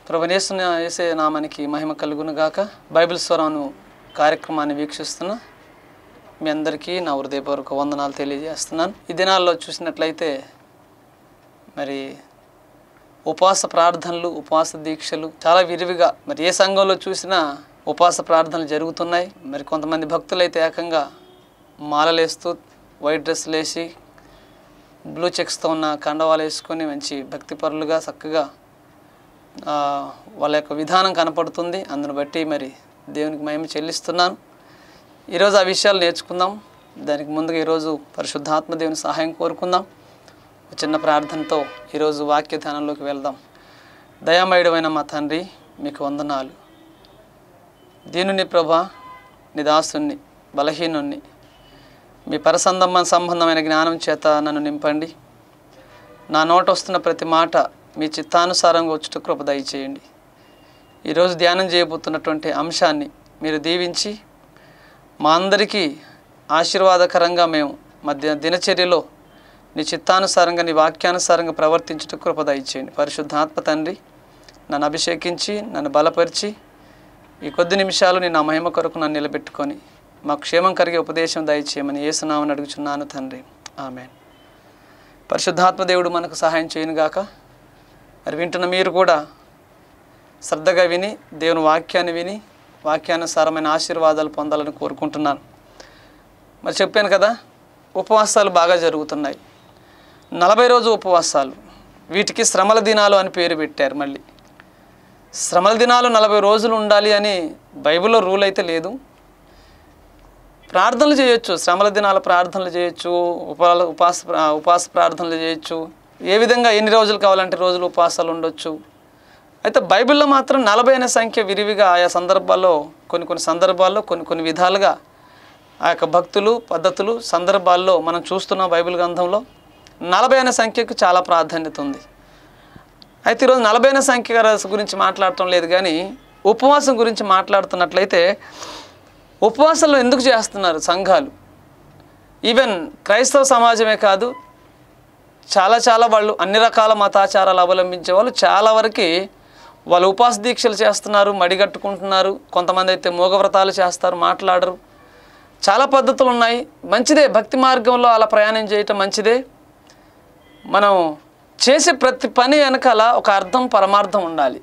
ప్రభునేసిన వేసే నామానికి మహిమ కలుగును గాక బైబిల్ స్వరాను కార్యక్రమాన్ని వీక్షిస్తున్న మీ అందరికీ నా హృదయపూర్వక వందనాలు తెలియజేస్తున్నాను ఈ దినాల్లో చూసినట్లయితే మరి ఉపవాస ప్రార్థనలు ఉపవాస దీక్షలు చాలా విరివిగా మరి ఏ సంఘంలో చూసినా ఉపవాస ప్రార్థనలు జరుగుతున్నాయి మరి కొంతమంది భక్తులైతే ఏకంగా మాలలేస్తూ వైట్ డ్రెస్సులు వేసి బ్లూ చెక్స్తో ఉన్న కండవాలు వేసుకొని మంచి భక్తిపరులుగా చక్కగా ఆ, వాళ్ళ యొక్క విధానం కనపడుతుంది అందును బట్టి మరి దేవునికి మహిమ చెల్లిస్తున్నాను ఈరోజు ఆ విషయాలు నేర్చుకుందాం దానికి ముందుగా ఈరోజు పరిశుద్ధాత్మ దేవుని సహాయం కోరుకుందాం ఒక చిన్న ప్రార్థనతో ఈరోజు వాక్య ధ్యానంలోకి వెళ్దాం దయామయుడమైన మా తండ్రి మీకు వందనాలు దీనుని ప్రభా నిదాసుని బలహీనుణ్ణి మీ పరసందమ్మ సంబంధమైన జ్ఞానం చేత నన్ను నింపండి నా నోట వస్తున్న ప్రతి మాట మీ చిత్తానుసారంగా వచ్చుట కృప దయచేయండి ఈరోజు ధ్యానం చేయబోతున్నటువంటి అంశాన్ని మీరు దీవించి మా అందరికీ ఆశీర్వాదకరంగా మేము మధ్య దినచర్యలో నీ చిత్తానుసారంగా నీ వాక్యానుసారంగా ప్రవర్తించుట కృప దయచేయండి పరిశుద్ధాత్మ తండ్రి నన్ను అభిషేకించి నన్ను బలపరిచి ఈ కొద్ది నిమిషాలు నేను నా మహిమ కొరకు నన్ను నిలబెట్టుకొని మా క్షేమం కలిగే ఉపదేశం దయచేయమని ఏసునామని అడుగుచున్నాను తండ్రి ఆమె పరిశుద్ధాత్మ దేవుడు మనకు సహాయం చేయనుగాక మరి వింటున్న మీరు కూడా శ్రద్ధగా విని దేవుని వాక్యాన్ని విని వాక్యానుసారమైన ఆశీర్వాదాలు పొందాలని కోరుకుంటున్నాను మరి చెప్పాను కదా ఉపవాసాలు బాగా జరుగుతున్నాయి నలభై రోజు ఉపవాసాలు వీటికి శ్రమల దినాలు అని పేరు పెట్టారు మళ్ళీ శ్రమల దినాలు నలభై రోజులు ఉండాలి అని బైబిల్లో రూల్ అయితే లేదు ప్రార్థనలు చేయొచ్చు శ్రమల దినాల ప్రార్థనలు చేయొచ్చు ఉపవాల ఉపాస ఉపాస ప్రార్థనలు చేయొచ్చు ఏ విధంగా ఎన్ని రోజులు కావాలంటే రోజులు ఉపవాసాలు ఉండొచ్చు అయితే బైబిల్లో మాత్రం నలభై అనే సంఖ్య విరివిగా ఆయా సందర్భాల్లో కొన్ని కొన్ని సందర్భాల్లో కొన్ని కొన్ని విధాలుగా ఆ యొక్క భక్తులు పద్ధతులు సందర్భాల్లో మనం చూస్తున్న బైబిల్ గ్రంథంలో నలభై అనే సంఖ్యకు చాలా ప్రాధాన్యత ఉంది అయితే ఈరోజు నలభై అనే సంఖ్య గురించి మాట్లాడటం లేదు కానీ ఉపవాసం గురించి మాట్లాడుతున్నట్లయితే ఉపవాసాలు ఎందుకు చేస్తున్నారు సంఘాలు ఈవెన్ క్రైస్తవ సమాజమే కాదు చాలా చాలా వాళ్ళు అన్ని రకాల మతాచారాలు అవలంబించే వాళ్ళు చాలా వరకు వాళ్ళు ఉపవాస దీక్షలు చేస్తున్నారు మడిగట్టుకుంటున్నారు కొంతమంది అయితే మూగవ్రతాలు చేస్తారు మాట్లాడరు చాలా పద్ధతులు ఉన్నాయి మంచిదే భక్తి మార్గంలో అలా ప్రయాణం చేయటం మంచిదే మనం చేసే ప్రతి పని వెనకాల ఒక అర్థం పరమార్థం ఉండాలి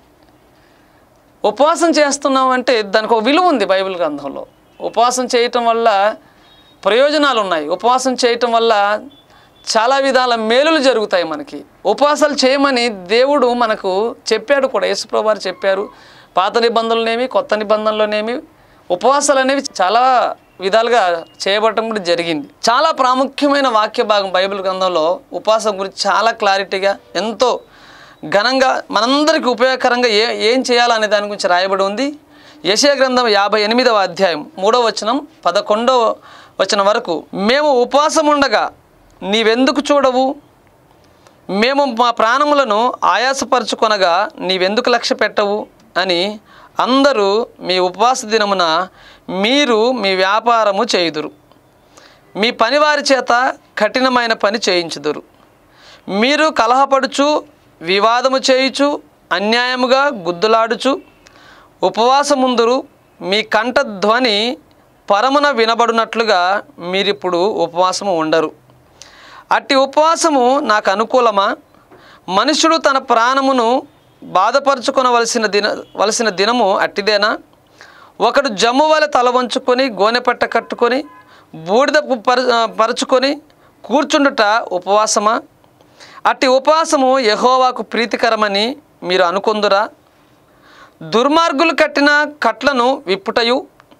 ఉపవాసం చేస్తున్నాం అంటే దానికి ఒక విలువ ఉంది బైబిల్ గ్రంథంలో ఉపవాసం చేయటం వల్ల ప్రయోజనాలు ఉన్నాయి ఉపవాసం చేయటం వల్ల చాలా విధాల మేలులు జరుగుతాయి మనకి ఉపవాసాలు చేయమని దేవుడు మనకు చెప్పాడు కూడా యేసుప్రభు చెప్పారు పాత నిబంధనలోనేమి కొత్త నిబంధనలోనేమి ఉపవాసాలు అనేవి చాలా విధాలుగా చేయబడటం కూడా జరిగింది చాలా ప్రాముఖ్యమైన వాక్య భాగం బైబిల్ గ్రంథంలో ఉపవాసం గురించి చాలా క్లారిటీగా ఎంతో ఘనంగా మనందరికీ ఉపయోగకరంగా ఏ ఏం చేయాలనే దాని గురించి రాయబడి ఉంది యశయ గ్రంథం యాభై ఎనిమిదవ అధ్యాయం మూడవ వచనం పదకొండవ వచనం వరకు మేము ఉపవాసం ఉండగా నీవెందుకు చూడవు మేము మా ప్రాణములను ఆయాసపరుచుకొనగా నీవెందుకు లక్ష్య పెట్టవు అని అందరూ మీ ఉపవాస దినమున మీరు మీ వ్యాపారము చేయుదురు మీ పనివారి చేత కఠినమైన పని చేయించుదురు మీరు కలహపడుచు వివాదము చేయుచు అన్యాయముగా గుద్దులాడుచు ఉపవాసముందురు మీ కంఠ ధ్వని పరమున వినబడినట్లుగా మీరిప్పుడు ఉపవాసము ఉండరు అట్టి ఉపవాసము నాకు అనుకూలమా మనుషుడు తన ప్రాణమును బాధపరుచుకొనవలసిన దిన వలసిన దినము అట్టిదేనా ఒకడు జమ్ము వలె తల వంచుకొని గోనెపట్ట కట్టుకొని బూడిద పరు పరుచుకొని కూర్చుండుట ఉపవాసమా అట్టి ఉపవాసము యహోవాకు ప్రీతికరమని మీరు అనుకొందురా దుర్మార్గులు కట్టిన కట్లను విప్పుటయు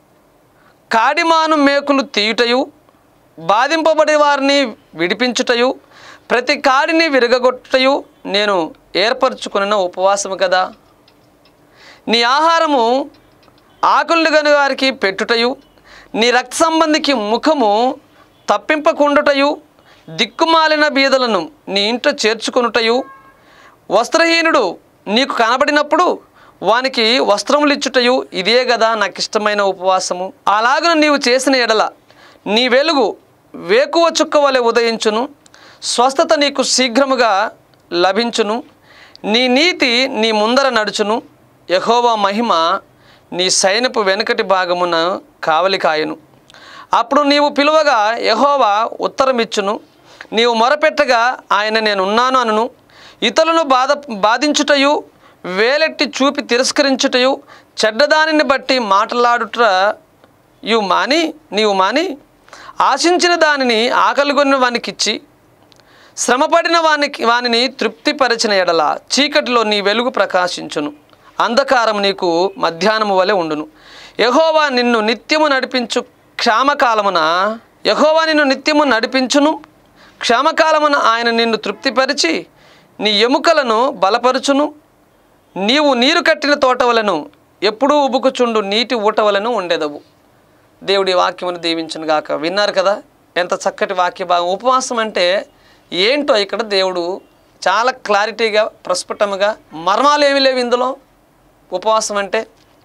కాడిమాను మేకులు తీయుటయు బాధింపబడే వారిని విడిపించుటయు ప్రతి కాడిని విరగగొట్టుటయు నేను ఏర్పరచుకున్న ఉపవాసము కదా నీ ఆహారము ఆకులు గని వారికి పెట్టుటయు నీ రక్త సంబంధికి ముఖము తప్పింపకుండుటయు దిక్కుమాలిన బీదలను నీ ఇంట చేర్చుకొనుటయు వస్త్రహీనుడు నీకు కనబడినప్పుడు వానికి వస్త్రములు ఇచ్చుటయు ఇదే కదా నాకు ఇష్టమైన ఉపవాసము అలాగను నీవు చేసిన ఎడల నీ వెలుగు వేకువ చుక్క వలె ఉదయించును స్వస్థత నీకు శీఘ్రముగా లభించును నీ నీతి నీ ముందర నడుచును యహోవా మహిమ నీ సైన్యపు వెనుకటి భాగమున కావలి కాయను అప్పుడు నీవు పిలువగా యహోవా ఉత్తరమిచ్చును నీవు మొరపెట్టగా ఆయన నేను ఉన్నాను అనును ఇతరులను బాధ బాధించుటయు వేలెట్టి చూపి తిరస్కరించుటయు చెడ్డదానిని బట్టి మాట్లాడుట యు మాని నీవు మాని ఆశించిన దానిని ఆకలిగొన్న వానికిచ్చి శ్రమపడిన వానికి వానిని తృప్తిపరిచిన ఎడల చీకటిలో నీ వెలుగు ప్రకాశించును అంధకారం నీకు మధ్యాహ్నము వలె ఉండును యహోవా నిన్ను నిత్యము నడిపించు క్షామకాలమున యహోవా నిన్ను నిత్యము నడిపించును క్షామకాలమున ఆయన నిన్ను తృప్తిపరిచి నీ ఎముకలను బలపరుచును నీవు నీరు కట్టిన తోటవలను ఎప్పుడూ ఉబుకుచుండు నీటి ఊటవలను ఉండేదవు దేవుడి వాక్యమును దీవించును గాక విన్నారు కదా ఎంత చక్కటి వాక్య భాగం ఉపవాసం అంటే ఏంటో ఇక్కడ దేవుడు చాలా క్లారిటీగా ప్రస్ఫుటముగా మర్మాలు ఏమీ లేవు ఇందులో ఉపవాసం అంటే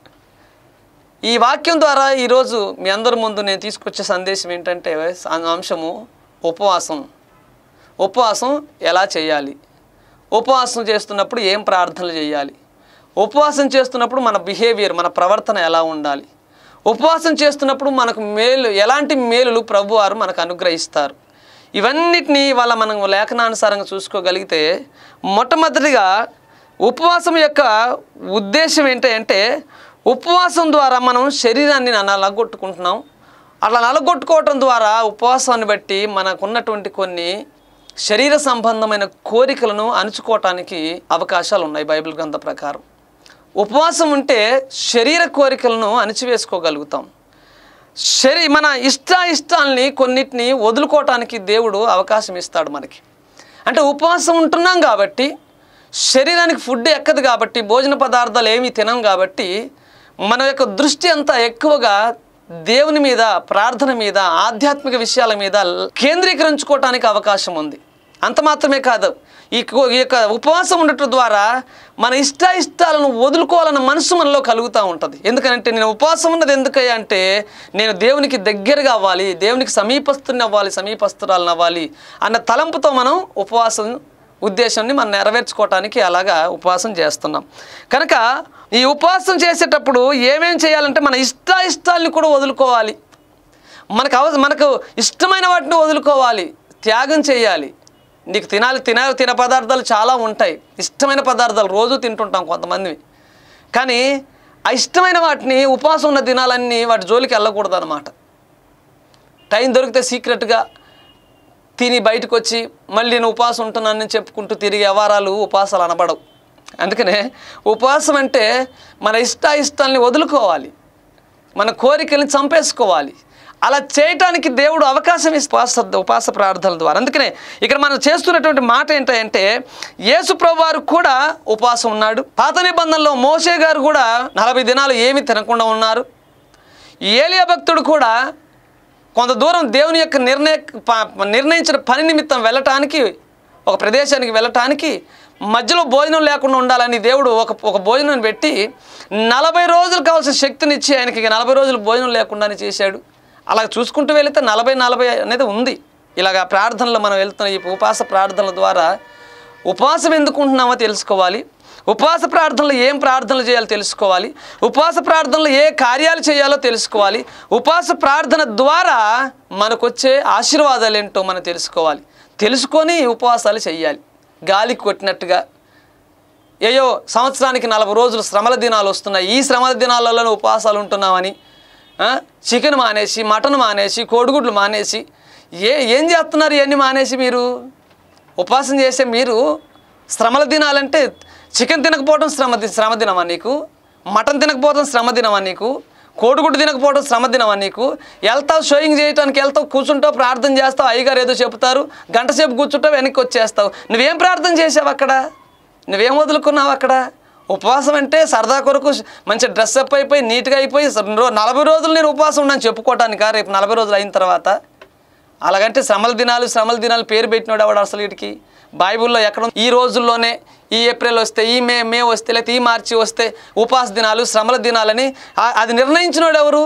ఈ వాక్యం ద్వారా ఈరోజు మీ అందరి ముందు నేను తీసుకొచ్చే సందేశం ఏంటంటే ఆ అంశము ఉపవాసం ఉపవాసం ఎలా చేయాలి ఉపవాసం చేస్తున్నప్పుడు ఏం ప్రార్థనలు చేయాలి ఉపవాసం చేస్తున్నప్పుడు మన బిహేవియర్ మన ప్రవర్తన ఎలా ఉండాలి ఉపవాసం చేస్తున్నప్పుడు మనకు మేలు ఎలాంటి మేలులు ప్రభువారు మనకు అనుగ్రహిస్తారు ఇవన్నిటినీ వాళ్ళ మనం లేఖనానుసారంగా చూసుకోగలిగితే మొట్టమొదటిగా ఉపవాసం యొక్క ఉద్దేశం ఏంటంటే ఉపవాసం ద్వారా మనం శరీరాన్ని నలగొట్టుకుంటున్నాం అట్లా నలగొట్టుకోవటం ద్వారా ఉపవాసాన్ని బట్టి మనకున్నటువంటి కొన్ని శరీర సంబంధమైన కోరికలను అణుచుకోవటానికి అవకాశాలు ఉన్నాయి బైబిల్ గ్రంథ ప్రకారం ఉపవాసం ఉంటే శరీర కోరికలను అణిచివేసుకోగలుగుతాం శరీ మన ఇష్ట ఇష్టాలని కొన్నిటిని వదులుకోవటానికి దేవుడు అవకాశం ఇస్తాడు మనకి అంటే ఉపవాసం ఉంటున్నాం కాబట్టి శరీరానికి ఫుడ్ ఎక్కదు కాబట్టి భోజన పదార్థాలు ఏమీ తినం కాబట్టి మన యొక్క దృష్టి అంతా ఎక్కువగా దేవుని మీద ప్రార్థన మీద ఆధ్యాత్మిక విషయాల మీద కేంద్రీకరించుకోవటానికి అవకాశం ఉంది అంత మాత్రమే కాదు ఈ కో- ఈ యొక్క ఉపవాసం ఉండటం ద్వారా మన ఇష్ట ఇష్టాలను వదులుకోవాలన్న మనసు మనలో కలుగుతూ ఉంటుంది ఎందుకంటే నేను ఉపవాసం ఉన్నది ఎందుకయ్యా అంటే నేను దేవునికి దగ్గరగా అవ్వాలి దేవునికి సమీపస్తుని అవ్వాలి సమీపస్తురాలను అవ్వాలి అన్న తలంపుతో మనం ఉపవాసం ఉద్దేశాన్ని మనం నెరవేర్చుకోవటానికి అలాగా ఉపవాసం చేస్తున్నాం కనుక ఈ ఉపవాసం చేసేటప్పుడు ఏమేం చేయాలంటే మన ఇష్ట ఇష్టాలని కూడా వదులుకోవాలి మనకు అవ మనకు ఇష్టమైన వాటిని వదులుకోవాలి త్యాగం చేయాలి నీకు తినాలి తిన తిన పదార్థాలు చాలా ఉంటాయి ఇష్టమైన పదార్థాలు రోజు తింటుంటాం కొంతమంది కానీ ఆ ఇష్టమైన వాటిని ఉపవాసం ఉన్న దినాలన్నీ వాటి జోలికి వెళ్ళకూడదు అనమాట టైం దొరికితే సీక్రెట్గా తిని బయటకు వచ్చి మళ్ళీ నేను ఉపవాసం ఉంటున్నానని చెప్పుకుంటూ తిరిగి వ్యవహారాలు ఉపవాసాలు అనబడవు అందుకనే ఉపవాసం అంటే మన ఇష్ట ఇష్టాలని వదులుకోవాలి మన కోరికల్ని చంపేసుకోవాలి అలా చేయటానికి దేవుడు అవకాశం ఇస్తే ఉపవాస ఉపవాస ప్రార్థనల ద్వారా అందుకనే ఇక్కడ మనం చేస్తున్నటువంటి మాట ఏంటంటే యేసు ప్రభువారు కూడా ఉపవాసం ఉన్నాడు పాత నిబంధనలో మోసే గారు కూడా నలభై దినాలు ఏమీ తినకుండా ఉన్నారు ఏలియా భక్తుడు కూడా కొంత దూరం దేవుని యొక్క నిర్ణయ ప- నిర్ణయించిన పని నిమిత్తం వెళ్ళటానికి ఒక ప్రదేశానికి వెళ్ళటానికి మధ్యలో భోజనం లేకుండా ఉండాలని దేవుడు ఒక ఒక భోజనం పెట్టి నలభై రోజులు కావాల్సిన శక్తిని ఇచ్చి ఆయనకి ఇక నలభై రోజులు భోజనం లేకుండానే చేశాడు అలా చూసుకుంటూ వెళితే నలభై నలభై అనేది ఉంది ఇలాగ ప్రార్థనలు మనం వెళ్తున్న ఈ ఉపవాస ప్రార్థనల ద్వారా ఉపవాసం ఎందుకు ఉంటున్నామో తెలుసుకోవాలి ఉపవాస ప్రార్థనలు ఏం ప్రార్థనలు చేయాలో తెలుసుకోవాలి ఉపవాస ప్రార్థనలు ఏ కార్యాలు చేయాలో తెలుసుకోవాలి ఉపవాస ప్రార్థన ద్వారా మనకొచ్చే ఆశీర్వాదాలు ఏంటో మనం తెలుసుకోవాలి తెలుసుకొని ఉపవాసాలు చేయాలి గాలికి కొట్టినట్టుగా ఏయో సంవత్సరానికి నలభై రోజులు శ్రమల దినాలు వస్తున్నాయి ఈ శ్రమల దినాలలో ఉపవాసాలు ఉంటున్నామని ఆ, చికెన్ మానేసి మటన్ మానేసి కోడిగుడ్లు మానేసి ఏ ఏం చేస్తున్నారు ఇవన్నీ మానేసి మీరు ఉపవాసం చేసే మీరు శ్రమల దినాలంటే చికెన్ తినకపోవడం శ్రమ ది- శ్రమ దినమా నీకు మటన్ తినకపోవడం శ్రమ దినమా నీకు కోడిగుడ్డు తినకపోవడం శ్రమ దినమా నీకు వెళ్తావు షోయింగ్ చేయడానికి వెళ్తావు కూర్చుంటావు ప్రార్థన చేస్తావు అయ్యగారు ఏదో చెప్తారు గంట సేపు కూర్చుంటావు వెనక్కి వచ్చేస్తావు నువ్వేం ప్రార్థన చేసావు అక్కడ నువ్వేం వదులుకున్నావు అక్కడ ఉపవాసం అంటే సరదా కొరకు మంచి డ్రెస్ అప్ అయిపోయి నీట్గా అయిపోయి రో- నలభై రోజులు నేను ఉపవాసం ఉన్నాను చెప్పుకోవటానికా రేపు నలభై రోజులు అయిన తర్వాత అలాగంటే శ్రమల దినాలు శ్రమల దినాలు పేరు పెట్టినాడు ఆవిడ అసలు వీటికి బైబిల్లో ఎక్కడ ఉంది? ఈ రోజుల్లోనే ఈ ఏప్రిల్ వస్తే ఈ మే మే వస్తే లేకపోతే ఈ మార్చి వస్తే ఉపాస దినాలు శ్రమల దినాలని ఆ- అది నిర్ణయించినోడు ఎవరు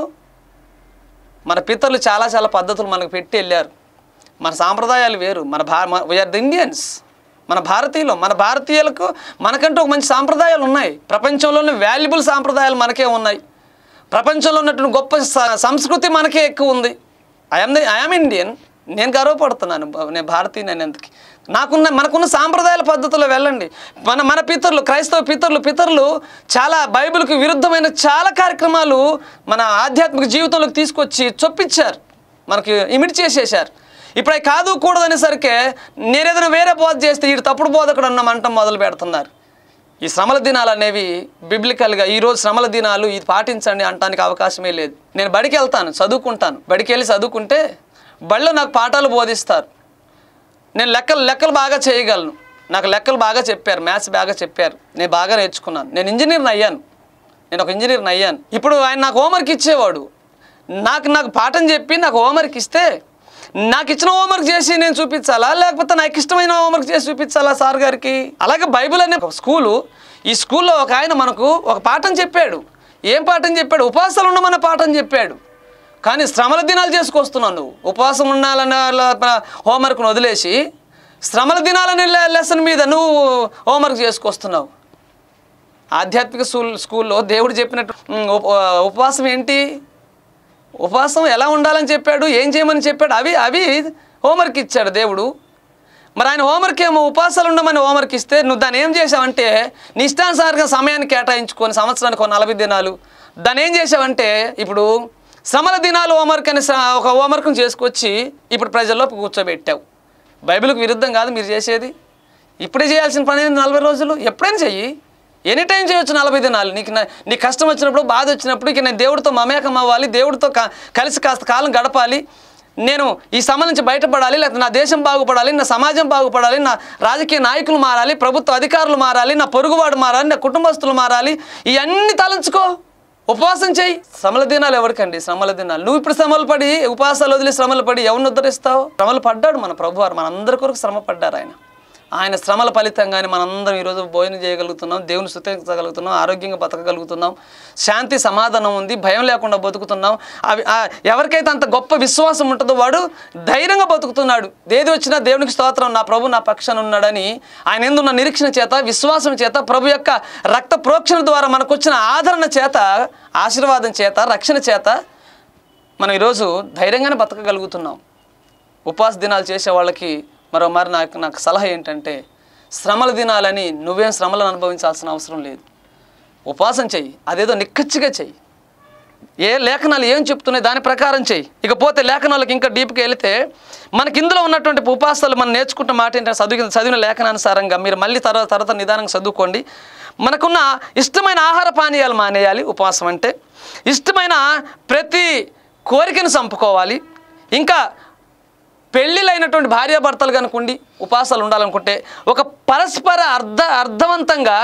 మన పితరులు చాలా చాలా పద్ధతులు మనకు పెట్టి వెళ్ళారు మన సాంప్రదాయాలు వేరు మన భా వీఆర్ ద ఇండియన్స్ మన భారతీయులు మన భారతీయులకు మనకంటూ ఒక మంచి సాంప్రదాయాలు ఉన్నాయి ప్రపంచంలోనే వాల్యుబుల్ సాంప్రదాయాలు మనకే ఉన్నాయి ప్రపంచంలో ఉన్నటువంటి గొప్ప స- సంస్కృతి మనకే ఎక్కువ ఉంది ఐఎమ్ ది ఐఎమ్ ఇండియన్ నేను గర్వపడుతున్నాను బ- నేను భారతీయుని అనేందుకు నాకున్న మనకున్న సాంప్రదాయాల పద్ధతిలో వెళ్ళండి మన మన పితరులు క్రైస్తవ పితరులు పితరులు చాలా బైబిల్కి విరుద్ధమైన చాలా కార్యక్రమాలు మన ఆధ్యాత్మిక జీవితంలోకి తీసుకొచ్చి చొప్పించారు మనకి ఇమిడి చేసేసారు ఇప్పుడు అవి కాదు కూడదు అనేసరికి నేనేదైనా వేరే బోధ చేస్తే ఈ తప్పుడు బోధకుడు అన్న మంటం మొదలు పెడుతున్నారు ఈ శ్రమల దినాలు అనేవి బిబ్లికల్గా ఈరోజు శ్రమల దినాలు ఇది పాటించండి అంటానికి అవకాశమే లేదు నేను బడికి వెళ్తాను చదువుకుంటాను బడికి వెళ్ళి చదువుకుంటే బడిలో నాకు పాఠాలు బోధిస్తారు నేను లెక్కలు లెక్కలు బాగా చేయగలను నాకు లెక్కలు బాగా చెప్పారు మ్యాథ్స్ బాగా చెప్పారు నేను బాగా నేర్చుకున్నాను నేను ఇంజనీర్ని అయ్యాను నేను ఒక ఇంజనీర్ని అయ్యాను ఇప్పుడు ఆయన నాకు హోంవర్క్ ఇచ్చేవాడు నాకు నాకు పాఠం చెప్పి నాకు హోంవర్క్ ఇస్తే నాకు ఇచ్చిన హోంవర్క్ చేసి నేను చూపించాలా లేకపోతే నాకు ఇష్టమైన హోంవర్క్ చేసి చూపించాలా సార్ గారికి అలాగే బైబిల్ అనే ఒక స్కూలు ఈ స్కూల్లో ఒక ఆయన మనకు ఒక పాఠం చెప్పాడు ఏం పాఠం చెప్పాడు ఉపవాసాలు ఉండమన్న పాఠం చెప్పాడు కానీ శ్రమల దినాలు చేసుకొస్తున్నావు నువ్వు ఉపవాసం ఉండాలన్న హోంవర్క్ను వదిలేసి శ్రమల దినాలనే లె- లెసన్ మీద నువ్వు హోంవర్క్ చేసుకొస్తున్నావు ఆధ్యాత్మిక స్కూల్ స్కూల్లో దేవుడు చెప్పినట్టు ఉమ్, ఉప- ఉపవాసం ఏంటి ఉపవాసం ఎలా ఉండాలని చెప్పాడు ఏం చేయమని చెప్పాడు అవి అవి హోంవర్క్ ఇచ్చాడు దేవుడు మరి ఆయన హోంవర్క్ ఏమో ఉపవాసాలు ఉండమని హోంవర్క్ ఇస్తే నువ్వు దాన్ని ఏం చేసావంటే నీ ఇష్టానుసారంగా సమయాన్ని కేటాయించుకొని సంవత్సరానికి ఒక నలభై దినాలు దాన్ని ఏం చేసావంటే ఇప్పుడు శ్రమల దినాలు హోంవర్క్ అని స- ఒక హోంవర్క్ను చేసుకొచ్చి ఇప్పుడు ప్రజల్లో కూర్చోబెట్టావు బైబిల్కి విరుద్ధం కాదు మీరు చేసేది ఇప్పుడే చేయాల్సిన పని ఏంది నలభై రోజులు ఎప్పుడైనా చెయ్యి ఎనీ టైం చేయొచ్చు నలభై దినాలు నీకు నా- నీకు కష్టం వచ్చినప్పుడు బాధ వచ్చినప్పుడు ఇక నేను దేవుడితో మమేకం అవ్వాలి దేవుడితో క- కలిసి కాస్త కాలం గడపాలి నేను ఈ సమయం నుంచి బయటపడాలి లేకపోతే నా దేశం బాగుపడాలి నా సమాజం బాగుపడాలి నా రాజకీయ నాయకులు మారాలి ప్రభుత్వ అధికారులు మారాలి నా పొరుగువాడు మారాలి నా కుటుంబస్తులు మారాలి ఇవన్నీ తలంచుకో ఉపవాసం చేయి శ్రమల దినాలు ఎవరికండి శ్రమల దినాలు నువ్వు ఇప్పుడు శ్రమలు పడి ఉపవాసాలు వదిలి శ్రమలు పడి ఎవరిని ఉద్ధరిస్తావు శ్రమలు పడ్డాడు మన ప్రభువారు మనందరి కొరకు శ్రమ పడ్డారు ఆయన ఆయన శ్రమల ఫలితంగానే మనందరం ఈరోజు భోజనం చేయగలుగుతున్నాం దేవుని స్థుతించగలుగుతున్నాం ఆరోగ్యంగా బతకగలుగుతున్నాం శాంతి సమాధానం ఉంది భయం లేకుండా బతుకుతున్నాం అవి ఆ ఎవరికైతే అంత గొప్ప విశ్వాసం ఉంటుందో వాడు ధైర్యంగా బతుకుతున్నాడు ఏది వచ్చినా దేవునికి స్తోత్రం నా ప్రభు నా పక్షాన ఉన్నాడని ఆయన ఎందున్న నిరీక్షణ చేత విశ్వాసం చేత ప్రభు యొక్క రక్త ప్రోక్షణ ద్వారా మనకు వచ్చిన ఆదరణ చేత ఆశీర్వాదం చేత రక్షణ చేత మనం ఈరోజు ధైర్యంగానే బతకగలుగుతున్నాం ఉపవాస దినాలు చేసే వాళ్ళకి మరో మరి నాకు నాకు సలహా ఏంటంటే శ్రమల దినాలని నువ్వేం శ్రమలను అనుభవించాల్సిన అవసరం లేదు ఉపవాసం చెయ్యి అదేదో నిక్కచ్చిగా చెయ్యి ఏ లేఖనాలు ఏం చెప్తున్నాయి దాని ప్రకారం చెయ్యి ఇకపోతే లేఖనాలకు ఇంకా డీప్గా వెళితే మనకి ఇందులో ఉన్నటువంటి ఉపవాసాలు మనం నేర్చుకుంటున్న మాట ఏంటంటే చదివిన చదివిన లేఖనానుసారంగా మీరు మళ్ళీ తర్వాత తర్వాత నిదానంగా చదువుకోండి మనకున్న ఇష్టమైన ఆహార పానీయాలు మానేయాలి ఉపవాసం అంటే ఇష్టమైన ప్రతి కోరికను చంపుకోవాలి ఇంకా పెళ్ళిళ్ళైనటువంటి భార్యాభర్తలు కనుకుండి ఉపాసాలు ఉండాలనుకుంటే ఒక పరస్పర అర్థ అర్థవంతంగా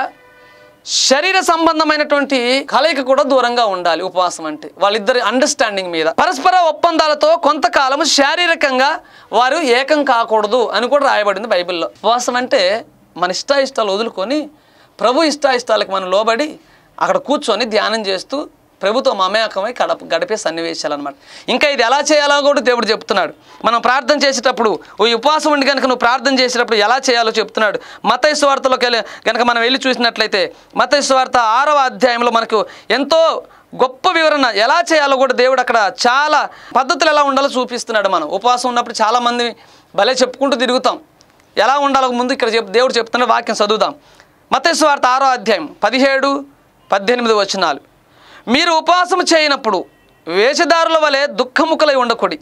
శరీర సంబంధమైనటువంటి కలయిక కూడా దూరంగా ఉండాలి ఉపవాసం అంటే వాళ్ళిద్దరి అండర్స్టాండింగ్ మీద పరస్పర ఒప్పందాలతో కొంతకాలం శారీరకంగా వారు ఏకం కాకూడదు అని కూడా రాయబడింది బైబిల్లో ఉపవాసం అంటే మన ఇష్టాయిష్టాలు వదులుకొని ప్రభు ఇష్టాయిష్టాలకు మనం లోబడి అక్కడ కూర్చొని ధ్యానం చేస్తూ ప్రభుతో మమేకమై గడప గడిపే సన్నివేశాలు అనమాట ఇంకా ఇది ఎలా చేయాలో కూడా దేవుడు చెప్తున్నాడు మనం ప్రార్థన చేసేటప్పుడు ఈ ఉపవాసం ఉండి కనుక నువ్వు ప్రార్థన చేసేటప్పుడు ఎలా చేయాలో చెప్తున్నాడు మతయ స్వార్థలోకి వెళ్ళి కనుక మనం వెళ్ళి చూసినట్లయితే మతయ స్వార్థ ఆరవ అధ్యాయంలో మనకు ఎంతో గొప్ప వివరణ ఎలా చేయాలో కూడా దేవుడు అక్కడ చాలా పద్ధతులు ఎలా ఉండాలో చూపిస్తున్నాడు మనం ఉపవాసం ఉన్నప్పుడు చాలామంది భలే చెప్పుకుంటూ తిరుగుతాం ఎలా ఉండాలో ముందు ఇక్కడ చెప్ దేవుడు చెప్తున్న వాక్యం చదువుదాం మతయ స్వార్థ ఆరో అధ్యాయం పదిహేడు పద్దెనిమిది వచనాలు మీరు ఉపవాసము చేయనప్పుడు వేషధారుల వలె దుఃఖముఖలై ఉండకుడి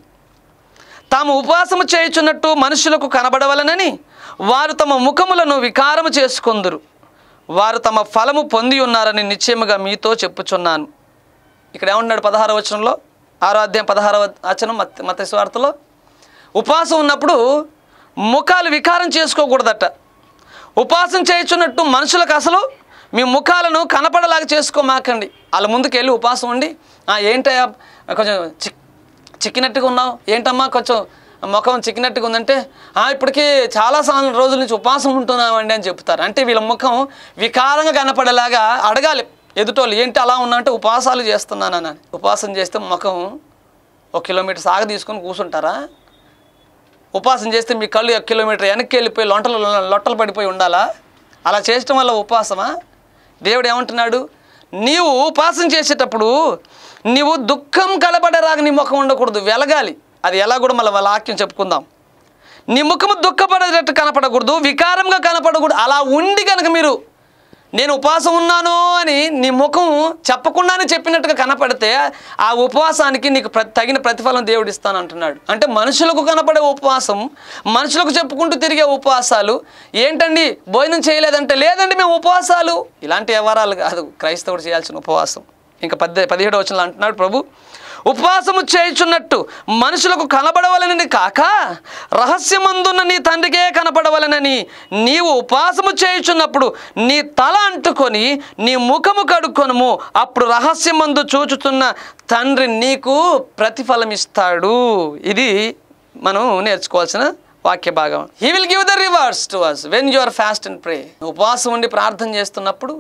తాము ఉపవాసము చేయుచున్నట్టు మనుషులకు కనబడవలనని వారు తమ ముఖములను వికారము చేసుకొందురు వారు తమ ఫలము పొంది ఉన్నారని నిశ్చయముగా మీతో చెప్పుచున్నాను ఇక్కడ ఏమన్నాడు పదహార వచనంలో ఆరో అధ్యాయం పదహారవ వచనం మత మత స్వార్థలో ఉపవాసం ఉన్నప్పుడు ముఖాలు వికారం చేసుకోకూడదట ఉపవాసం చేయుచున్నట్టు మనుషులకు అసలు మీ ముఖాలను కనపడలాగా చేసుకోమాకండి వాళ్ళ ముందుకు వెళ్ళి ఉపవాసం ఉండి "ఆ, ఏంటయ్యా కొంచెం చిక్ చిక్కినట్టుగా ఉన్నావు ఏంటమ్మా కొంచెం ముఖం చిక్కినట్టుగా ఉందంటే "ఆ, ఇప్పటికీ చాలా సార్లు రోజుల నుంచి ఉపవాసం ఉంటున్నామండి అని చెప్తారు అంటే వీళ్ళ ముఖం వికారంగా కనపడేలాగా అడగాలి ఎదుటోళ్ళు ఏంటి అలా ఉన్నా అంటే ఉపవాసాలు చేస్తున్నానని ఉపవాసం చేస్తే ముఖం ఒక కిలోమీటర్ సాగ తీసుకొని కూర్చుంటారా ఉపవాసం చేస్తే మీ కళ్ళు ఒక కిలోమీటర్ వెనక్కి వెళ్ళిపోయి లొంటలు లొట్టలు పడిపోయి ఉండాలా అలా చేయటం వల్ల ఉపవాసమా దేవుడు ఏమంటున్నాడు నీవు ఉపవాసం చేసేటప్పుడు నీవు దుఃఖం కలపడరాగా నీ ముఖం ఉండకూడదు వెలగాలి అది ఎలా కూడా మళ్ళీ వాళ్ళ వాక్యం చెప్పుకుందాం నీ ముఖము దుఃఖపడేటట్టు కనపడకూడదు వికారంగా కనపడకూడదు అలా ఉండి కనుక మీరు నేను ఉపవాసం ఉన్నాను అని నీ ముఖం చెప్పకుండానే చెప్పినట్టుగా కనపడితే ఆ ఉపవాసానికి నీకు ప్ర తగిన ప్రతిఫలం దేవుడు ఇస్తాను అంటున్నాడు అంటే మనుషులకు కనపడే ఉపవాసం మనుషులకు చెప్పుకుంటూ తిరిగే ఉపవాసాలు ఏంటండి భోజనం చేయలేదంటే లేదండి మేము ఉపవాసాలు ఇలాంటి వ్యవహారాలు కాదు క్రైస్తవుడు చేయాల్సిన ఉపవాసం ఇంకా పద్దె పదిహేడు వచనంలో అంటున్నాడు ప్రభు ఉపవాసము చేయుచున్నట్టు మనుషులకు కనబడవలనని కాక రహస్యమందున్న నీ తండ్రికే కనపడవలనని నీవు ఉపవాసము చేయుచున్నప్పుడు నీ తల అంటుకొని నీ ముఖము కడుక్కొనుము అప్పుడు రహస్యమందు చూచుతున్న తండ్రి నీకు ప్రతిఫలం ఇస్తాడు ఇది మనం నేర్చుకోవాల్సిన వాక్య భాగం he will give the rewards to us when you are fast and pray ఉపవాసం ఉండి ప్రార్థన చేస్తున్నప్పుడు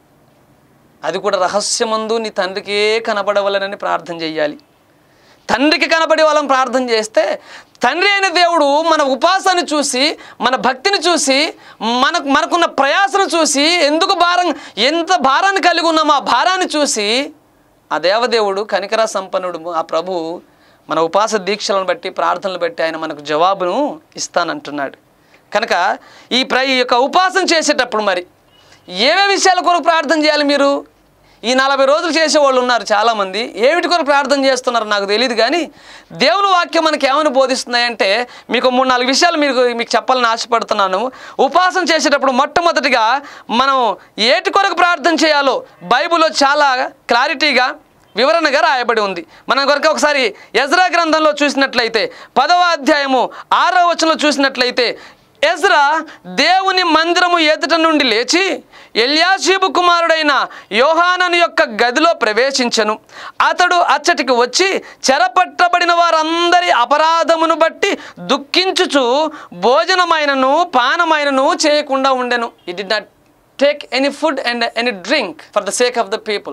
అది కూడా రహస్యమందు నీ తండ్రికే కనపడవలనని ప్రార్థన చెయ్యాలి తండ్రికి కనపడే వాళ్ళని ప్రార్థన చేస్తే తండ్రి అయిన దేవుడు మన ఉపాసాన్ని చూసి మన భక్తిని చూసి మనకు మనకున్న ప్రయాసను చూసి ఎందుకు భారం ఎంత భారాన్ని కలిగి ఉన్నామో ఆ భారాన్ని చూసి ఆ దేవదేవుడు కనికర సంపన్నుడు ఆ ప్రభు మన ఉపాస దీక్షలను బట్టి ప్రార్థనలు బట్టి ఆయన మనకు జవాబును ఇస్తానంటున్నాడు కనుక ఈ ప్ర ఈ యొక్క ఉపాసన చేసేటప్పుడు మరి ఏవే విషయాల కొరకు ప్రార్థన చేయాలి మీరు ఈ నలభై రోజులు చేసేవాళ్ళు ఉన్నారు చాలామంది ఏమిటి కొరకు ప్రార్థన చేస్తున్నారు నాకు తెలియదు కానీ దేవుని వాక్యం మనకి ఏమని బోధిస్తున్నాయంటే మీకు మూడు నాలుగు విషయాలు మీకు మీకు చెప్పాలని ఆశపడుతున్నాను ఉపాసన చేసేటప్పుడు మొట్టమొదటిగా మనం ఏటి కొరకు ప్రార్థన చేయాలో బైబిల్లో చాలా క్లారిటీగా వివరణగా రాయబడి ఉంది మనం కనుక ఒకసారి ఎజ్రా గ్రంథంలో చూసినట్లయితే పదవ అధ్యాయము ఆరో వచనంలో చూసినట్లయితే ఎజ్రా దేవుని మందిరము ఎదుట నుండి లేచి ఎల్యాషీబు కుమారుడైన యోహానను యొక్క గదిలో ప్రవేశించను అతడు అచ్చటికి వచ్చి చెరపట్టబడిన వారందరి అపరాధమును బట్టి దుఃఖించుచు భోజనమైనను పానమైనను చేయకుండా ఉండెను it did not take any food and any drink for the sake of the people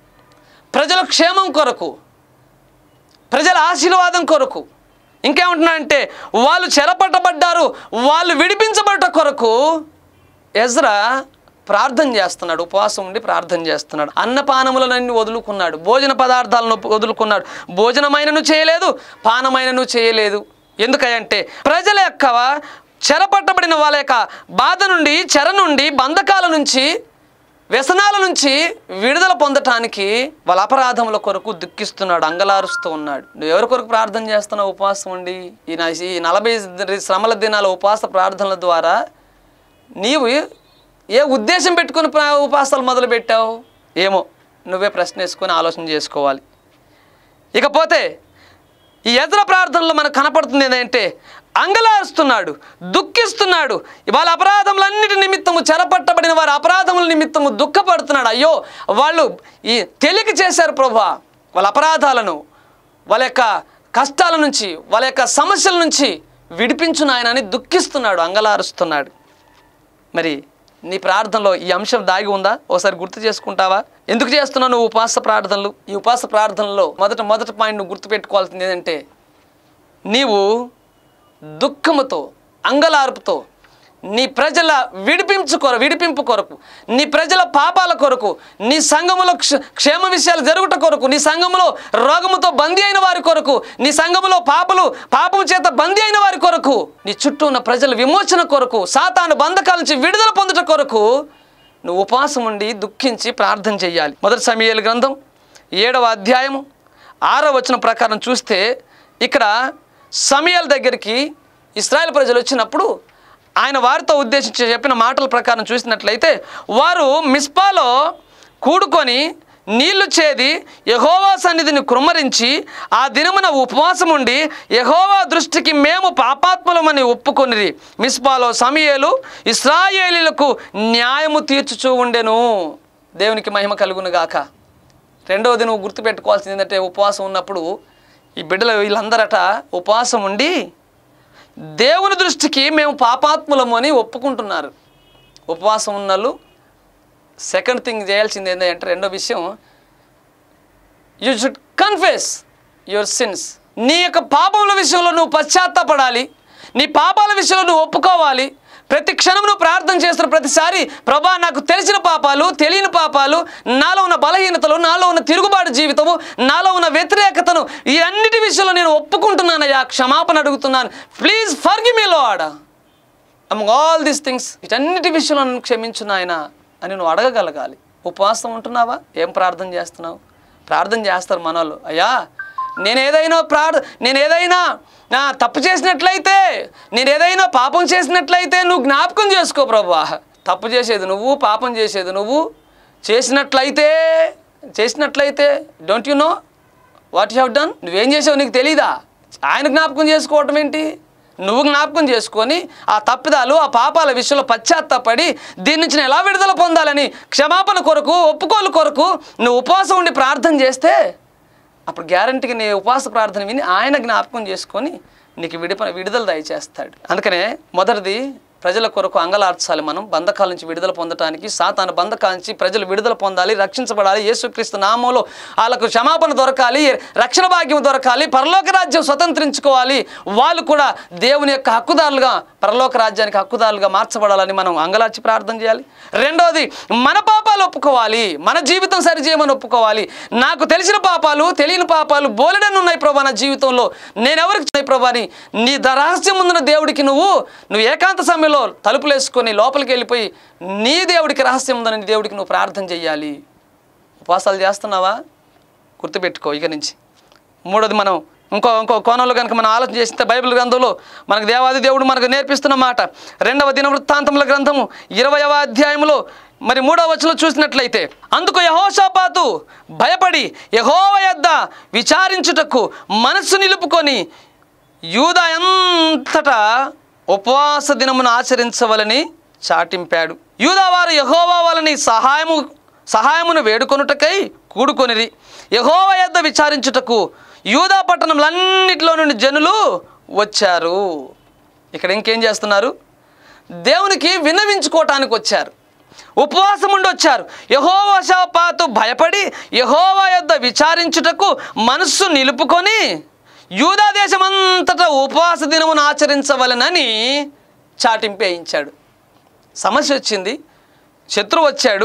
ప్రజల క్షేమం కొరకు ప్రజల ఆశీర్వాదం కొరకు ఇంకేమంటున్నాడంటే వాళ్ళు చెరపట్టబడ్డారు వాళ్ళు విడిపించబడ్డ కొరకు ఎజ్రా ప్రార్థన చేస్తున్నాడు ఉపవాసం ఉండి ప్రార్థన చేస్తున్నాడు అన్నపానములనన్నీ వదులుకున్నాడు భోజన పదార్థాలను వదులుకున్నాడు భోజనమైనను చేయలేదు పానమైనను చేయలేదు ఎందుకంటే ప్రజల యొక్క చెరపట్టబడిన వాళ్ళ యొక్క బాధ నుండి చెర నుండి బంధకాల నుంచి వ్యసనాల నుంచి విడుదల పొందటానికి వాళ్ళ అపరాధముల కొరకు దుఃఖిస్తున్నాడు అంగలారుస్తూ ఉన్నాడు నువ్వు ఎవరి కొరకు ప్రార్థన చేస్తున్నావు ఉపవాసం ఉండి ఈ నా- ఈ నలభై శ్రమల దినాల ఉపవాస ప్రార్థనల ద్వారా నీవు ఏ ఉద్దేశం పెట్టుకుని ప్రా- ఉపవాసాలు మొదలు పెట్టావు ఏమో నువ్వే ప్రశ్న వేసుకొని ఆలోచన చేసుకోవాలి ఇకపోతే ఈ ఎదుర ప్రార్థనలో మనకు కనపడుతుంది ఏంటంటే అంగలారుస్తున్నాడు దుఃఖిస్తున్నాడు వాళ్ళ అపరాధములన్నిటి నిమిత్తము చెరపట్టబడిన వారి అపరాధముల నిమిత్తము దుఃఖపడుతున్నాడు అయ్యో వాళ్ళు ఈ తెలియక చేశారు ప్రభా వాళ్ళ అపరాధాలను వాళ్ళ యొక్క కష్టాల నుంచి వాళ్ళ యొక్క సమస్యల నుంచి విడిపించు నాయనని దుఃఖిస్తున్నాడు అంగలారుస్తున్నాడు మరి నీ ప్రార్థనలో ఈ అంశం దాగి ఉందా ఒకసారి గుర్తు చేసుకుంటావా ఎందుకు చేస్తున్నావు నువ్వు ఉపవాస ప్రార్థనలు ఈ ఉపవాస ప్రార్థనలో మొదట మొదటి పాయింట్ నువ్వు గుర్తుపెట్టుకోవాల్సింది ఏంటంటే నీవు దుఃఖముతో అంగలార్పుతో నీ ప్రజల విడిపించు కొర విడిపింపు కొరకు నీ ప్రజల పాపాల కొరకు నీ సంఘములో క్ష క్షేమ విషయాలు జరుగుట కొరకు నీ సంఘములో రోగముతో బందీ అయిన వారి కొరకు నీ సంఘములో పాపలు పాపము చేత బందీ అయిన వారి కొరకు నీ చుట్టూ ఉన్న ప్రజల విమోచన కొరకు సాతాను బంధకాల నుంచి విడుదల పొందుట కొరకు నువ్వు ఉపవాసం ఉండి దుఃఖించి ప్రార్థన చేయాలి మొదటి సమయాల గ్రంథం ఏడవ అధ్యాయము ఆరో వచనం ప్రకారం చూస్తే ఇక్కడ సమయాల దగ్గరికి ఇస్రాయేల్ ప్రజలు వచ్చినప్పుడు ఆయన వారితో ఉద్దేశించి చెప్పిన మాటల ప్రకారం చూసినట్లయితే వారు మిస్పాలో కూడుకొని నీళ్లు చేది యహోవా సన్నిధిని కృమ్మరించి ఆ దినమున ఉపవాసం ఉండి యహోవా దృష్టికి మేము పాపాత్ములమని ఒప్పుకొనిరి మిస్పాలో సమయేలు ఇస్రాయేలీలకు న్యాయము తీర్చుచూ ఉండెను దేవునికి మహిమ కలుగును గాక రెండవది నువ్వు గుర్తుపెట్టుకోవాల్సింది ఏంటంటే ఉపవాసం ఉన్నప్పుడు ఈ బిడ్డలు వీళ్ళందరట ఉపవాసం ఉండి దేవుని దృష్టికి మేము పాపాత్ములము అని ఒప్పుకుంటున్నారు ఉపవాసం ఉన్నళ్ళు సెకండ్ థింగ్ చేయాల్సింది ఏంటంటే రెండో విషయం you should confess your sins నీ యొక్క పాపముల విషయంలో నువ్వు పశ్చాత్తాపడాలి నీ పాపాల విషయంలో నువ్వు ఒప్పుకోవాలి ప్రతి క్షణం నువ్వు ప్రార్థన చేస్తున్న ప్రతిసారి ప్రభా నాకు తెలిసిన పాపాలు తెలియని పాపాలు నాలో ఉన్న బలహీనతలు నాలో ఉన్న తిరుగుబాటు జీవితము నాలో ఉన్న వ్యతిరేకతను ఈ అన్నిటి విషయంలో నేను ఒప్పుకుంటున్నానయ్యా క్షమాపణ అడుగుతున్నాను please forgive me lord among all these things వీటన్నిటి విషయంలో నన్ను క్షమించు నాయన అని నువ్వు అడగగలగాలి ఉపవాసం ఉంటున్నావా ఏం ప్రార్థన చేస్తున్నావు ప్రార్థన చేస్తారు మనోళ్ళు అయ్యా నేను ఏదైనా ప్రార్థ నేను ఏదైనా నా తప్పు చేసినట్లయితే నేను ఏదైనా పాపం చేసినట్లయితే నువ్వు జ్ఞాపకం చేసుకో ప్రభా తప్పు చేసేది నువ్వు పాపం చేసేది నువ్వు చేసినట్లయితే చేసినట్లయితే don't you know what you have done నువ్వేం చేసావు నీకు తెలీదా ఆయన జ్ఞాపకం చేసుకోవటం ఏంటి నువ్వు జ్ఞాపకం చేసుకొని ఆ తప్పిదాలు ఆ పాపాల విషయంలో పశ్చాత్తాపడి దీని నుంచి నేను ఎలా విడుదల పొందాలని క్షమాపణ కొరకు ఒప్పుకోలు కొరకు నువ్వు ఉపవాసం ఉండి ప్రార్థన చేస్తే అప్పుడు గ్యారంటీకి నీ ఉపవాస ప్రార్థన విని ఆయన జ్ఞాపకం చేసుకొని నీకు విడిప విడుదల దయచేస్తాడు అందుకనే మొదటిది ప్రజల కొరకు అంగలార్చాలి మనం బంధకాల నుంచి విడుదల పొందటానికి సాతాను బంధకాల నుంచి ప్రజలు విడుదల పొందాలి రక్షించబడాలి యేసుక్రీస్తు నామంలో వాళ్ళకు క్షమాపణ దొరకాలి రక్షణ భాగ్యం దొరకాలి పరలోక రాజ్యం స్వతంత్రించుకోవాలి వాళ్ళు కూడా దేవుని యొక్క హక్కుదారులుగా పరలోక రాజ్యానికి హక్కుదారులుగా మార్చబడాలని మనం అంగలార్చి ప్రార్థన చేయాలి రెండవది మన పాపాలు ఒప్పుకోవాలి మన జీవితం సరిచేయమని ఒప్పుకోవాలి నాకు తెలిసిన పాపాలు తెలియని పాపాలు బోలెడని ఉన్నాయి ప్రభా నా జీవితంలో నేను ఎవరికి ఉన్నాయి ప్రభా అని నీ ద రహస్యం ముందున్న దేవుడికి నువ్వు నువ్వు ఏకాంత సమయంలో తలుపులు వేసుకొని లోపలికి వెళ్ళిపోయి నీ దేవుడికి రహస్యం ఉందని నీ దేవుడికి నువ్వు ప్రార్థన చేయాలి ఉపవాసాలు చేస్తున్నావా గుర్తుపెట్టుకో ఇక నుంచి మూడోది మనం ఇంకో ఇంకో కోణంలో కనుక మనం ఆలోచన చేస్తే బైబిల్ గ్రంథంలో మనకు దేవాది దేవుడు మనకు నేర్పిస్తున్న మాట రెండవ దినవృత్తాంతముల గ్రంథము ఇరవయవ అధ్యాయంలో మరి మూడవ వచనంలో చూసినట్లయితే అందుకు యహోషాపాతు భయపడి యహోవ యొద్ద విచారించుటకు మనస్సు నిలుపుకొని యూదా ఎంతటా ఉపవాస దినమును ఆచరించవలని చాటింపాడు యూదా వారు యహోవా వాళ్ళని సహాయము సహాయమును వేడుకొనుటకై కూడుకొనిరి యహోవా యొద్ద విచారించుటకు యూదా పట్టణములన్నిటిలో నుండి జనులు వచ్చారు ఇక్కడ ఇంకేం చేస్తున్నారు దేవునికి విన్నవించుకోవటానికి వచ్చారు ఉపవాసం ఉండి వచ్చారు యహోవశాపాతు భయపడి యహోవా యొద్ద విచారించుటకు మనస్సు నిలుపుకొని యూదా దేశమంతటా ఉపవాస దినమును ఆచరించవలనని చాటింపేయించాడు సమస్య వచ్చింది శత్రువు వచ్చాడు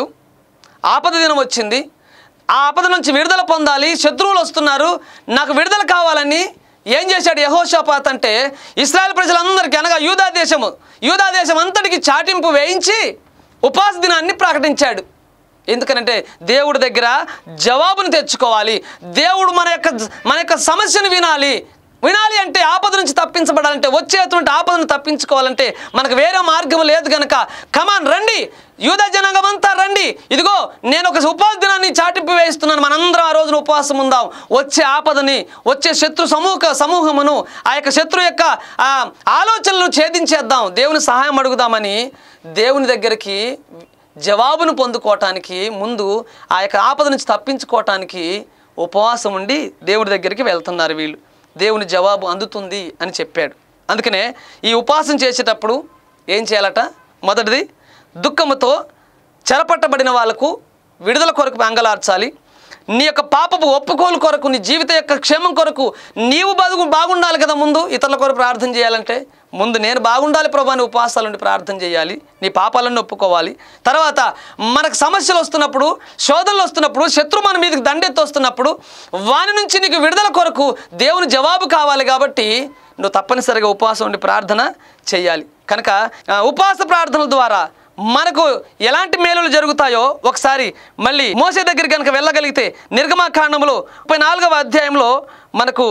ఆపద దినం వచ్చింది ఆ ఆపద నుంచి విడుదల పొందాలి శత్రువులు వస్తున్నారు నాకు విడుదల కావాలని ఏం చేశాడు యహోషాపాత్ అంటే ఇస్రాయల్ ప్రజలందరికీ అనగా యూదా దేశము యూదా దేశం అంతటికి చాటింపు వేయించి ఉపవాస దినాన్ని ప్రకటించాడు ఎందుకనంటే దేవుడి దగ్గర జవాబును తెచ్చుకోవాలి దేవుడు మన యొక్క మన యొక్క సమస్యను వినాలి వినాలి అంటే ఆపద నుంచి తప్పించబడాలంటే వచ్చేటువంటి ఆపదను తప్పించుకోవాలంటే మనకు వేరే మార్గం లేదు కనుక కమాన్ రండి యూద జనాంగం అంతా రండి ఇదిగో నేను ఒక ఉపవాస దినాన్ని చాటింపు వేస్తున్నాను మనందరం ఆ రోజున ఉపవాసం ఉందాం వచ్చే ఆపదని వచ్చే శత్రు సమూహ సమూహమును ఆ యొక్క శత్రు యొక్క ఆ ఆలోచనలను ఛేదించేద్దాం దేవుని సహాయం అడుగుదామని దేవుని దగ్గరికి జవాబును పొందుకోవటానికి ముందు ఆ యొక్క ఆపద నుంచి తప్పించుకోవటానికి ఉపవాసం ఉండి దేవుడి దగ్గరికి వెళ్తున్నారు వీళ్ళు దేవుని జవాబు అందుతుంది అని చెప్పాడు అందుకనే ఈ ఉపవాసం చేసేటప్పుడు ఏం చేయాలట మొదటిది దుఃఖముతో చెరపట్టబడిన వాళ్ళకు విడుదల కొరకు అంగలార్చాలి నీ యొక్క పాపపు ఒప్పుకోలు కొరకు నీ జీవిత యొక్క క్షేమం కొరకు నీవు బతుకు బాగుండాలి కదా ముందు ఇతరుల కొరకు ప్రార్థన చేయాలంటే ముందు నేను బాగుండాలి ప్రభా అని ఉపవాసాల నుండి ప్రార్థన చేయాలి నీ పాపాలను ఒప్పుకోవాలి తర్వాత మనకు సమస్యలు వస్తున్నప్పుడు శోధనలు వస్తున్నప్పుడు శత్రు మన మీదకి దండెత్తి వస్తున్నప్పుడు వాని నుంచి నీకు విడుదల కొరకు దేవుని జవాబు కావాలి కాబట్టి నువ్వు తప్పనిసరిగా ఉపవాసం ఉండి ప్రార్థన చేయాలి కనుక ఆ, ఉపవాస ప్రార్థనల ద్వారా మనకు ఎలాంటి మేలులు జరుగుతాయో ఒకసారి మళ్ళీ మోసే దగ్గర కనుక వెళ్ళగలిగితే నిర్గమాకాండంలో ముప్పై నాలుగవ అధ్యాయంలో మనకు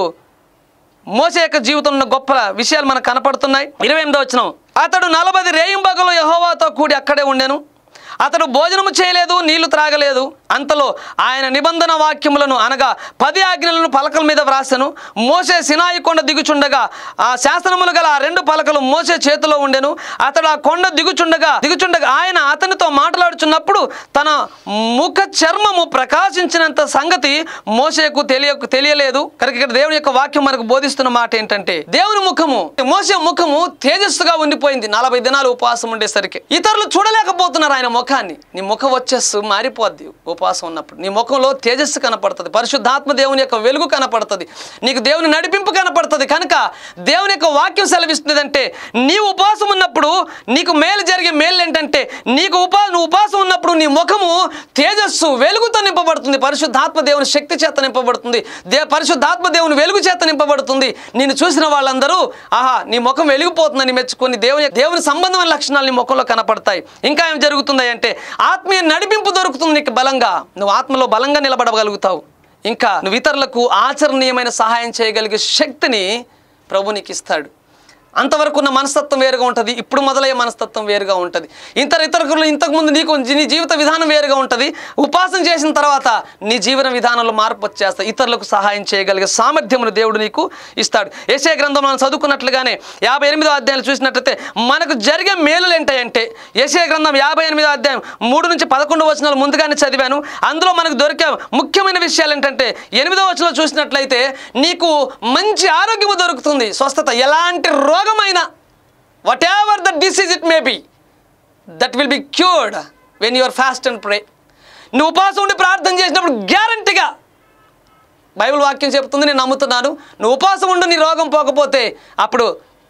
మోసే యొక్క జీవితంలో ఉన్న గొప్ప విషయాలు మనకు కనపడుతున్నాయి ఇరవై ఎనిమిదో వచ్చిన అతడు నలభై రేయింబగలు యహోవాతో కూడి అక్కడే ఉండెను అతడు భోజనము చేయలేదు నీళ్లు త్రాగలేదు అంతలో ఆయన నిబంధన వాక్యములను అనగా పది ఆజ్ఞలను పలకల మీద వ్రాసెను మోసే సినాయి కొండ దిగుచుండగా ఆ శాసనములు గల ఆ రెండు పలకలు మోసే చేతిలో ఉండెను అతడు ఆ కొండ దిగుచుండగా దిగుచుండగా ఆయన అతనితో మాట్లాడుచున్నప్పుడు తన ముఖ చర్మము ప్రకాశించినంత సంగతి మోసేకు తెలియ తెలియలేదు కనుక ఇక్కడ దేవుని యొక్క వాక్యం మనకు బోధిస్తున్న మాట ఏంటంటే దేవుని ముఖము మోసే ముఖము తేజస్సుగా ఉండిపోయింది నలభై దినాలు ఉపవాసం ఉండేసరికి ఇతరులు చూడలేకపోతున్నారు ఆయన ముఖాన్ని నీ ముఖ వచ్చస్సు మారిపోద్ది ఉపవాసం ఉన్నప్పుడు నీ ముఖంలో తేజస్సు కనపడుతుంది పరిశుద్ధాత్మ దేవుని యొక్క వెలుగు కనపడుతుంది నీకు దేవుని నడిపింపు కనపడుతుంది కనుక దేవుని యొక్క వాక్యం సెలవిస్తుంది అంటే నీవు ఉపవాసం ఉన్నప్పుడు నీకు మేలు జరిగే మేలు ఏంటంటే నీకు ఉపా నువ్వు ఉపవాసం ఉన్నప్పుడు నీ ముఖము తేజస్సు వెలుగుతో నింపబడుతుంది పరిశుద్ధాత్మ దేవుని శక్తి చేత నింపబడుతుంది దే పరిశుద్ధాత్మ దేవుని వెలుగు చేత నింపబడుతుంది నిన్ను చూసిన వాళ్ళందరూ ఆహా నీ ముఖం వెలిగిపోతుందని మెచ్చుకొని దేవుని దేవుని సంబంధమైన లక్షణాలు నీ ముఖంలో కనపడతాయి ఇంకా ఏం జరుగుతుంది అంటే ఆత్మీయ నడిపింపు దొరుకుతుంది నీకు బలంగా నువ్వు ఆత్మలో బలంగా నిలబడగలుగుతావు ఇంకా నువ్వు ఇతరులకు ఆచరణీయమైన సహాయం చేయగలిగే శక్తిని ప్రభు నీకు ఇస్తాడు అంతవరకు ఉన్న మనస్తత్వం వేరుగా ఉంటుంది ఇప్పుడు మొదలయ్యే మనస్తత్వం వేరుగా ఉంటుంది ఇతర ఇతరులు ఇంతకుముందు నీకు నీ జీవిత విధానం వేరుగా ఉంటుంది ఉపాసన చేసిన తర్వాత నీ జీవన విధానంలో మార్పు వచ్చేస్తాయి ఇతరులకు సహాయం చేయగలిగే సామర్థ్యమును దేవుడు నీకు ఇస్తాడు ఏసే గ్రంథం మనం చదువుకున్నట్లుగానే యాభై ఎనిమిదో అధ్యాయాలు చూసినట్లయితే మనకు జరిగే మేలులు ఏంటంటే ఏసే గ్రంథం యాభై ఎనిమిదో అధ్యాయం మూడు నుంచి పదకొండు వచనాలు ముందుగానే చదివాను అందులో మనకు దొరికే ముఖ్యమైన విషయాలు ఏంటంటే ఎనిమిదో వచనంలో చూసినట్లయితే నీకు మంచి ఆరోగ్యము దొరుకుతుంది స్వస్థత ఎలాంటి రోగమైనా whatever the disease it may be that will be cured when your fast and pray నువ్వు ఉపవాసం ఉండి ప్రార్థన చేసినప్పుడు గ్యారంటీగా బైబిల్ వాక్యం చెప్తుంది నేను నమ్ముతున్నాను నువ్వు ఉపవాసం ఉండి నీ రోగం పోకపోతే అప్పుడు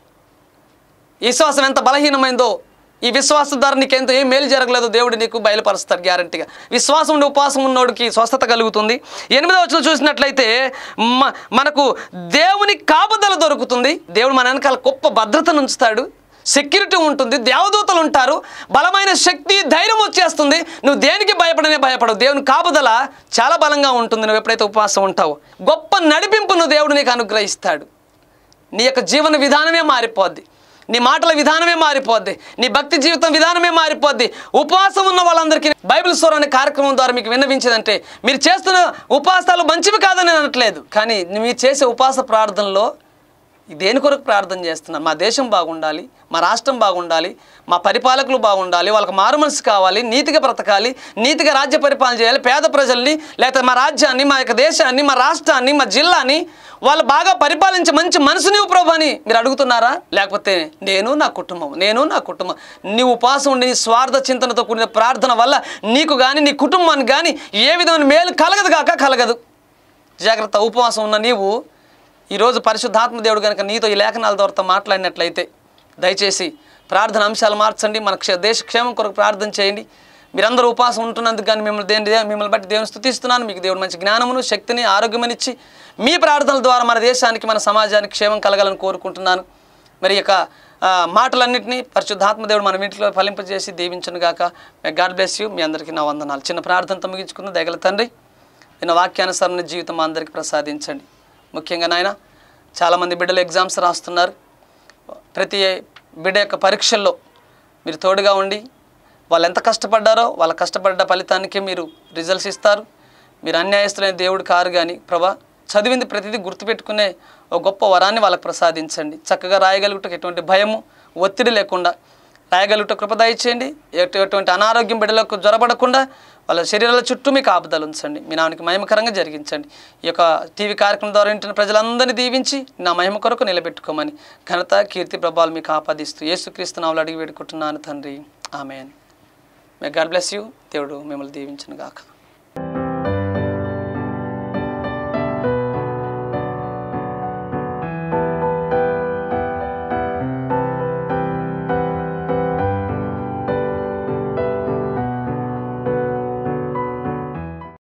విశ్వాసం ఎంత బలహీనమైందో ఈ విశ్వాసం ద్వారా నీకు ఎంత ఏం మేలు జరగలేదో దేవుడు నీకు బయలుపరుస్తాడు గ్యారంటీగా విశ్వాసం ఉండి ఉపవాసం ఉన్నోడికి స్వస్థత కలుగుతుంది ఎనిమిదవ వచ్చిన చూసినట్లయితే మ మనకు దేవుని కాపుదల దొరుకుతుంది దేవుడు మన వెనకాల గొప్ప భద్రతను ఉంచుతాడు సెక్యూరిటీ ఉంటుంది దేవదూతలు ఉంటారు బలమైన శక్తి ధైర్యం వచ్చేస్తుంది నువ్వు దేనికి భయపడనే భయపడవు దేవుని కాపుదల చాలా బలంగా ఉంటుంది నువ్వు ఎప్పుడైతే ఉపవాసం ఉంటావో గొప్ప నడిపింపును దేవుడు నీకు అనుగ్రహిస్తాడు నీ యొక్క జీవన విధానమే మారిపోద్ది నీ మాటల విధానమే మారిపోద్ది నీ భక్తి జీవితం విధానమే మారిపోద్ది ఉపవాసం ఉన్న వాళ్ళందరికీ బైబిల్ స్వరం అనే కార్యక్రమం ద్వారా మీకు విన్నవించేదంటే మీరు చేస్తున్న ఉపవాసాలు మంచివి కాదని నేను అనట్లేదు కానీ మీరు చేసే ఉపవాస ప్రార్థనలో దేని కొరకు ప్రార్థన చేస్తున్నాను మా దేశం బాగుండాలి మా రాష్ట్రం బాగుండాలి మా పరిపాలకులు బాగుండాలి వాళ్ళకి మారు మనసు కావాలి నీతిగా బ్రతకాలి నీతిగా రాజ్య పరిపాలన చేయాలి పేద ప్రజల్ని లేకపోతే మా రాజ్యాన్ని మా యొక్క దేశాన్ని మా రాష్ట్రాన్ని మా జిల్లాని వాళ్ళు బాగా పరిపాలించే మంచి మనసుని ప్రభు అని మీరు అడుగుతున్నారా లేకపోతే నేను నా కుటుంబం నేను నా కుటుంబం నీ ఉపవాసం ఉండి నీ స్వార్థ చింతనతో కూడిన ప్రార్థన వల్ల నీకు కానీ నీ కుటుంబానికి కానీ ఏ విధమైన మేలు కలగదు కాక కలగదు జాగ్రత్త ఉపవాసం ఉన్న నీవు ఈరోజు పరిశుద్ధాత్మ దేవుడు కనుక నీతో ఈ లేఖనాల ద్వారా మాట్లాడినట్లయితే దయచేసి ప్రార్థన అంశాలు మార్చండి మన క్ష దేశ క్షేమం కొరకు ప్రార్థన చేయండి మీరందరూ ఉపవాసం ఉంటున్నందుకు కానీ మిమ్మల్ని దేని దే- మిమ్మల్ని బట్టి దేవుని స్థుతిస్తున్నాను మీకు దేవుడు మంచి జ్ఞానమును శక్తిని ఆరోగ్యమనిచ్చి మీ ప్రార్థనల ద్వారా మన దేశానికి మన సమాజానికి క్షేమం కలగాలని కోరుకుంటున్నాను మరి ఈ యొక్క ఆ, మాటలన్నింటినీ పరిశుద్ధాత్మ దేవుడు మన ఇంటిలో ఫలింపజేసి దీవించను గాక గాడ్ బ్లెస్ యూ మీ అందరికీ నా వందనాలు చిన్న ప్రార్థనతో ముగించుకుందాం దయగల తండ్రి విన్న వాక్యానుసరణ జీవితం మా అందరికీ ప్రసాదించండి ముఖ్యంగా నాయన చాలామంది బిడ్డలు ఎగ్జామ్స్ రాస్తున్నారు ప్రతి బిడ్డ యొక్క పరీక్షల్లో మీరు తోడుగా ఉండి వాళ్ళు ఎంత కష్టపడ్డారో వాళ్ళ కష్టపడ్డ ఫలితానికే మీరు రిజల్ట్స్ ఇస్తారు మీరు అన్యాయస్తులైన దేవుడు కారు కానీ ప్రభా చదివింది ప్రతిదీ గుర్తుపెట్టుకునే ఒక గొప్ప వరాన్ని వాళ్ళకి ప్రసాదించండి చక్కగా రాయగలుగుటకు ఎటువంటి భయము ఒత్తిడి లేకుండా రాయగలుగుట కృప దయచేయండి ఎటు- ఎటువంటి అనారోగ్యం బిడ్డలకు జ్వరపడకుండా వాళ్ళ శరీరాల చుట్టూ మీకు ఆపుదలు ఉంచండి మీ నామనికి మహిమకరంగా జరిగించండి ఈ యొక్క టీవీ కార్యక్రమం ద్వారా వింటున్న ప్రజలందరినీ దీవించి నా మహిమ కొరకు నిలబెట్టుకోమని ఘనత కీర్తి ప్రభావాలు మీకు ఆపాదిస్తూ యేసుక్రీస్తు నామలు అడిగి వేడుకుంటున్నాను తండ్రి amen may God bless you దేవుడు మిమ్మల్ని దీవించను గాక